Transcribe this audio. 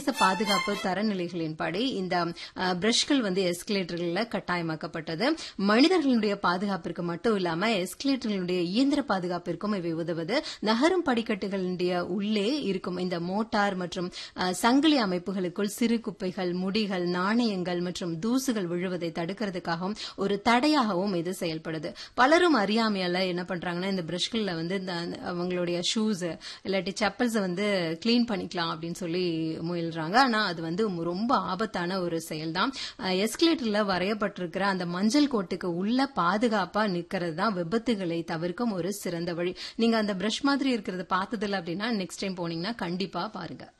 சர்வதேச பாதுகாப்பு தரநிலைகளின்படி இந்த அஹ், பிரஷ்கள் வந்து எஸ்கலேட்டர்கள்ல கட்டாயமாக்கப்பட்டது மனிதர்களுடைய பாதுகாப்பிற்கு மட்டும் இல்லாம எஸ்கலேட்டர்களுடைய இயந்திர பாதுகாப்பிற்கும் இவை உதவுது நகரும் படிக்கட்டுகளுடைய உள்ளே இருக்கும் இந்த மோட்டார் மற்றும் அஹ், சங்கிலி அமைப்புகளுக்குள் சிறு குப்பைகள் முடிகள் நாணயங்கள் மற்றும் தூசுகள் விழுவதை தடுக்கிறதுக்காகவும் ஒரு தடையாகவும் இது செயல்படுது பலரும் அறியாமையால என்ன பண்றாங்கன்னா இந்த பிரஷ்கள்ல வந்து இந்த அவங்களுடைய ஷூஸ் இல்லாட்டி செப்பல்ஸ் வந்து கிளீன் பண்ணிக்கலாம் அப்படின்னு சொல்லி முயல்றாங்க ஆனா அது வந்து ரொம்ப ஆபத்தான ஒரு செயல்தான் எஸ்கலேட்டர்ல வரையப்பட்டிருக்கிற அந்த மஞ்சள் கோட்டுக்கு உள்ள பாதுகாப்பா நிக்கிறது தான் விபத்துகளை தவிர்க்கும் ஒரு சிறந்த வழி நீங்க அந்த பிரஷ் மாதிரி இருக்கிறத பார்த்ததில்ல அப்படின்னா நெக்ஸ்ட் டைம் போனீங்கன்னா கண்டிப்பா பாருங்க